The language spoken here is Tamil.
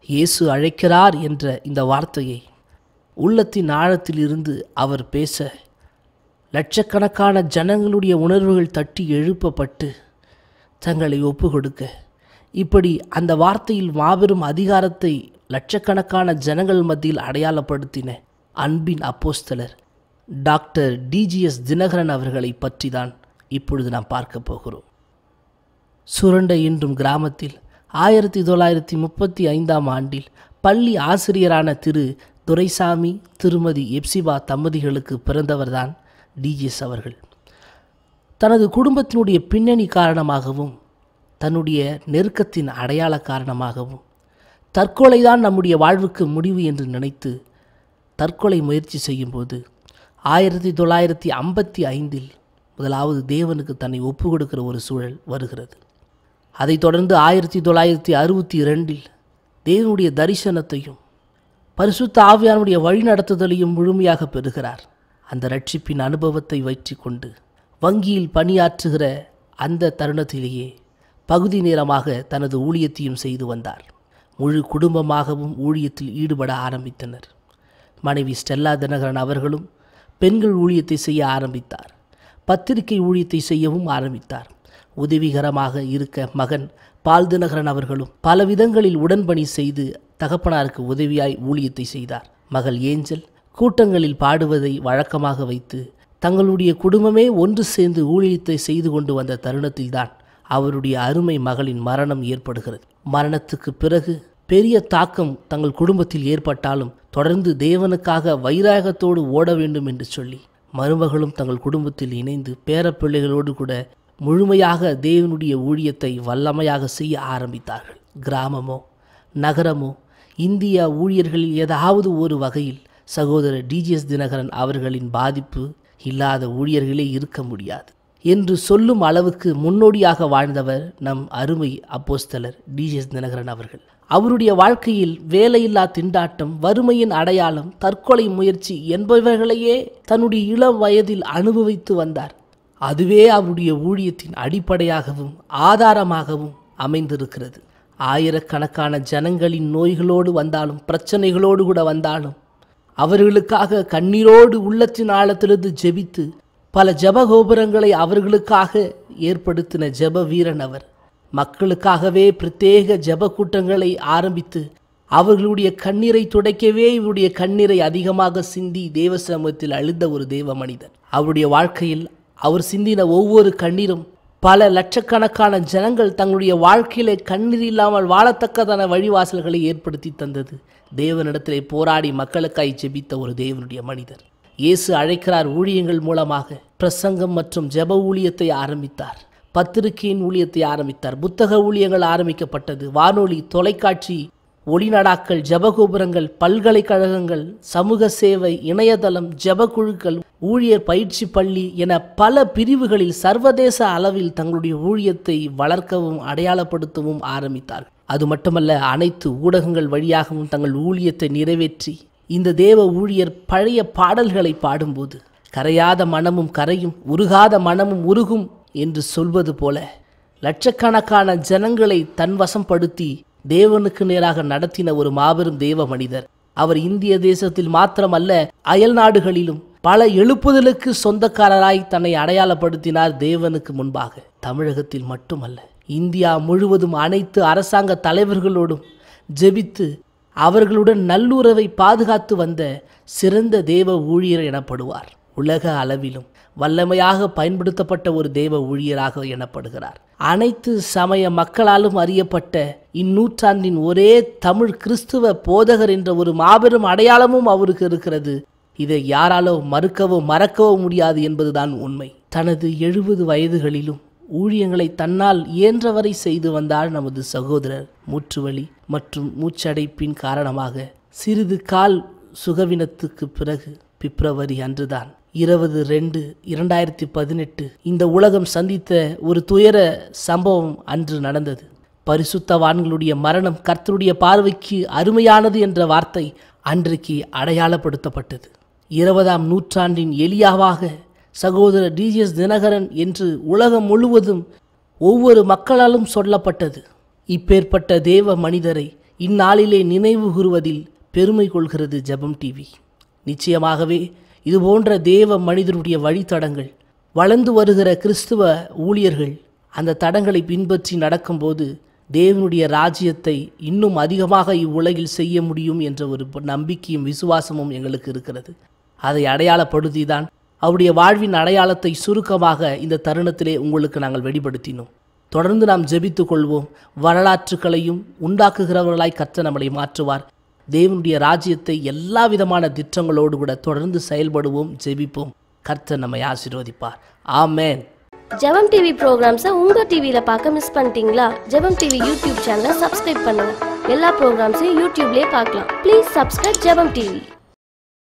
இயேசு அழைக்கிறார் என்ற இந்த வார்த்தையை உள்ளத்தின் ஆழத்தில் இருந்து அவர் பேச லட்சக்கணக்கான ஜனங்களுடைய உணர்வுகள் தட்டி எழுப்பப்பட்டு தங்களை ஒப்பு கொடுக்க இப்படி அந்த வார்த்தையில் மாபெரும் அதிகாரத்தை லட்சக்கணக்கான ஜனங்கள் மத்தியில் அடையாளப்படுத்தின அன்பின் அப்போஸ்தலர் டாக்டர் டிஜிஎஸ் தினகரன் அவர்களை பற்றி தான் இப்பொழுது நாம் பார்க்க போகிறோம் சுரண்டை என்றும் கிராமத்தில் ஆயிரத்தி தொள்ளாயிரத்தி முப்பத்தி ஐந்தாம் ஆண்டில் பள்ளி ஆசிரியரான திரு துரைசாமி திருமதி எப்சிபா தம்பதிகளுக்கு பிறந்தவர்தான் டிஜிஎஸ் அவர்கள் தனது குடும்பத்தினுடைய பின்னணி காரணமாகவும் தன்னுடைய நெருக்கத்தின் அடையாள காரணமாகவும் தற்கொலைதான் நம்முடைய வாழ்வுக்கு முடிவு என்று நினைத்து தற்கொலை முயற்சி செய்யும்போது ஆயிரத்தி தொள்ளாயிரத்தி ஐம்பத்தி ஐந்தில் முதலாவது தேவனுக்கு தன்னை ஒப்பு கொடுக்கிற ஒரு சூழல் வருகிறது அதைத் தொடர்ந்து ஆயிரத்தி தொள்ளாயிரத்தி அறுபத்தி இரண்டில் தேவனுடைய தரிசனத்தையும் பரிசுத்த ஆவியானுடைய வழிநடத்துதலையும் முழுமையாக பெறுகிறார் அந்த ரட்சிப்பின் அனுபவத்தை வைத்து கொண்டு வங்கியில் பணியாற்றுகிற அந்த தருணத்திலேயே பகுதி நேரமாக தனது ஊழியத்தையும் செய்து வந்தார் முழு குடும்பமாகவும் ஊழியத்தில் ஈடுபட ஆரம்பித்தனர் மனைவி ஸ்டெல்லா தினகரன் அவர்களும் பெண்கள் ஊழியத்தை செய்ய ஆரம்பித்தார் பத்திரிகை ஊழியத்தை செய்யவும் ஆரம்பித்தார் உதவிகரமாக இருக்க மகன் பால் தினகரன் அவர்களும் பல விதங்களில் உடன்பணி செய்து தகப்பனாருக்கு உதவியாய் ஊழியத்தை செய்தார் மகள் ஏஞ்சல் கூட்டங்களில் பாடுவதை வழக்கமாக வைத்து தங்களுடைய குடும்பமே ஒன்று சேர்ந்து ஊழியத்தை செய்து கொண்டு வந்த தருணத்தில்தான் அவருடைய அருமை மகளின் மரணம் ஏற்படுகிறது மரணத்துக்கு பிறகு பெரிய தாக்கம் தங்கள் குடும்பத்தில் ஏற்பட்டாலும் தொடர்ந்து தேவனுக்காக வைராகத்தோடு ஓட வேண்டும் என்று சொல்லி மருமகளும் தங்கள் குடும்பத்தில் இணைந்து பேரப்பிள்ளைகளோடு கூட முழுமையாக தேவனுடைய ஊழியத்தை வல்லமையாக செய்ய ஆரம்பித்தார்கள் கிராமமோ நகரமோ இந்திய ஊழியர்களில் ஏதாவது ஒரு வகையில் சகோதரர் டிஜிஎஸ் தினகரன் அவர்களின் பாதிப்பு இல்லாத ஊழியர்களே இருக்க முடியாது என்று சொல்லும் அளவுக்கு முன்னோடியாக வாழ்ந்தவர் நம் அருமை அப்போஸ்தலர் டிஜிஎஸ் தினகரன் அவர்கள் அவருடைய வாழ்க்கையில் வேலையில்லா திண்டாட்டம் வறுமையின் அடையாளம் தற்கொலை முயற்சி என்பவைகளையே தன்னுடைய இளம் வயதில் அனுபவித்து வந்தார் அதுவே அவருடைய ஊழியத்தின் அடிப்படையாகவும் ஆதாரமாகவும் அமைந்திருக்கிறது ஆயிரக்கணக்கான ஜனங்களின் நோய்களோடு வந்தாலும் பிரச்சனைகளோடு கூட வந்தாலும் அவர்களுக்காக கண்ணீரோடு உள்ளத்தின் ஆழத்திலிருந்து ஜெபித்து பல ஜபகோபுரங்களை அவர்களுக்காக ஏற்படுத்தின ஜப வீரன் அவர் மக்களுக்காகவே பிரத்யேக ஜப கூட்டங்களை ஆரம்பித்து அவர்களுடைய கண்ணீரை துடைக்கவே இவருடைய கண்ணீரை அதிகமாக சிந்தி தேவ சமூகத்தில் அழுந்த ஒரு தேவ மனிதன் அவருடைய வாழ்க்கையில் அவர் சிந்தின ஒவ்வொரு கண்ணீரும் பல லட்சக்கணக்கான ஜனங்கள் தங்களுடைய வாழ்க்கையிலே கண்ணீர் இல்லாமல் வாழத்தக்கதான வழிவாசல்களை ஏற்படுத்தி தந்தது தேவனிடத்திலே போராடி மக்களுக்காய் ஜெபித்த ஒரு தேவனுடைய மனிதர் இயேசு அழைக்கிறார் ஊழியங்கள் மூலமாக பிரசங்கம் மற்றும் ஜெப ஊழியத்தை ஆரம்பித்தார் பத்திரிகையின் ஊழியத்தை ஆரம்பித்தார் புத்தக ஊழியங்கள் ஆரம்பிக்கப்பட்டது வானொலி தொலைக்காட்சி ஒளிநடாக்கள் ஜபகோபுரங்கள் பல்கலைக்கழகங்கள் சமூக சேவை இணையதளம் ஜபக்குழுக்கள் ஊழியர் பயிற்சி பள்ளி என பல பிரிவுகளில் சர்வதேச அளவில் தங்களுடைய ஊழியத்தை வளர்க்கவும் அடையாளப்படுத்தவும் ஆரம்பித்தார்கள் அது மட்டுமல்ல அனைத்து ஊடகங்கள் வழியாகவும் தங்கள் ஊழியத்தை நிறைவேற்றி இந்த தேவ ஊழியர் பழைய பாடல்களை பாடும்போது கரையாத மனமும் கரையும் உருகாத மனமும் உருகும் என்று சொல்வது போல லட்சக்கணக்கான ஜனங்களை தன்வசப்படுத்தி தேவனுக்கு நேராக நடத்தின ஒரு மாபெரும் தேவ மனிதர் அவர் இந்திய தேசத்தில் மாத்திரமல்ல அயல் நாடுகளிலும் பல எழுப்புதலுக்கு சொந்தக்காரராய் தன்னை அடையாளப்படுத்தினார் தேவனுக்கு முன்பாக தமிழகத்தில் மட்டுமல்ல இந்தியா முழுவதும் அனைத்து அரசாங்க தலைவர்களோடும் ஜெபித்து அவர்களுடன் நல்லுறவை பாதுகாத்து வந்த சிறந்த தேவ ஊழியர் எனப்படுவார் உலக அளவிலும் வல்லமையாக பயன்படுத்தப்பட்ட ஒரு தேவ ஊழியராக எண்ணப்படுகிறார் அனைத்து சமய மக்களாலும் அறியப்பட்ட இந்நூற்றாண்டின் ஒரே தமிழ் கிறிஸ்துவ போதகர் என்ற ஒரு மாபெரும் அடையாளமும் அவருக்கு இருக்கிறது இதை யாராலோ மறுக்கவோ மறக்கவோ முடியாது என்பதுதான் உண்மை தனது எழுபது வயதுகளிலும் ஊழியங்களை தன்னால் இயன்றவரை செய்து வந்தார் நமது சகோதரர் மூச்சுவலி மற்றும் மூச்சடைப்பின் காரணமாக சிறிது கால் சுகவினத்துக்கு பிறகு பிப்ரவரி அன்றுதான் இருபது ரெண்டு இரண்டாயிரத்தி பதினெட்டு இந்த உலகம் சந்தித்த ஒரு துயர சம்பவம் அன்று நடந்தது பரிசுத்தவான்களுடைய மரணம் கர்த்தருடைய பார்வைக்கு அருமையானது என்ற வார்த்தை அன்றைக்கு அடையாளப்படுத்தப்பட்டது இருபதாம் நூற்றாண்டின் எலியாவாக சகோதரர் டிஜிஎஸ் தினகரன் என்று உலகம் முழுவதும் ஒவ்வொரு மக்களாலும் சொல்லப்பட்டது இப்பேற்பட்ட தேவ மனிதரை இந்நாளிலே நினைவு கூறுவதில் பெருமை கொள்கிறது ஜெபம் டிவி நிச்சயமாகவே இது போன்ற தேவ மனிதருடைய வழித்தடங்கள் வளர்ந்து வருகிற கிறிஸ்துவ ஊழியர்கள் அந்த தடங்களை பின்பற்றி நடக்கும்போது தேவனுடைய ராஜ்யத்தை இன்னும் அதிகமாக இவ்வுலகில் செய்ய முடியும் என்ற ஒரு நம்பிக்கையும் விசுவாசமும் எங்களுக்கு இருக்கிறது அதை அடையாளப்படுத்தி தான் அவருடைய வாழ்வின் அடையாளத்தை சுருக்கமாக இந்த தருணத்திலே உங்களுக்கு நாங்கள் வெளிப்படுத்தினோம் தொடர்ந்து நாம் ஜெபித்துக் கொள்வோம் வரலாற்றுகளையும் உண்டாக்குகிறவர்களாய் கர்த்தர் நம்மளை மாற்றுவார் தேவனுடைய ராஜ்யத்தை எல்லா விதமான திட்டங்களோடு கூட தொடர்ந்து செயல்படுவோம் ஜெபிப்போம் கர்த்தர் நம்மை ஆசீர்வதிப்பார் ஆமென் ஜெபம் டிவி ப்ரோக்ராம்ஸை உங்க டிவியில பார்க்க மிஸ் பண்ணிட்டீங்களா ஜெபம் டிவி யூடியூப் சேனலை சப்ஸ்கிரைப் பண்ணுங்க எல்லா ப்ரோக்ராம்ஸையும் யூடியூப்லயே பார்க்கலாம் ப்ளீஸ் சப்ஸ்கிரைப் ஜெபம் டிவி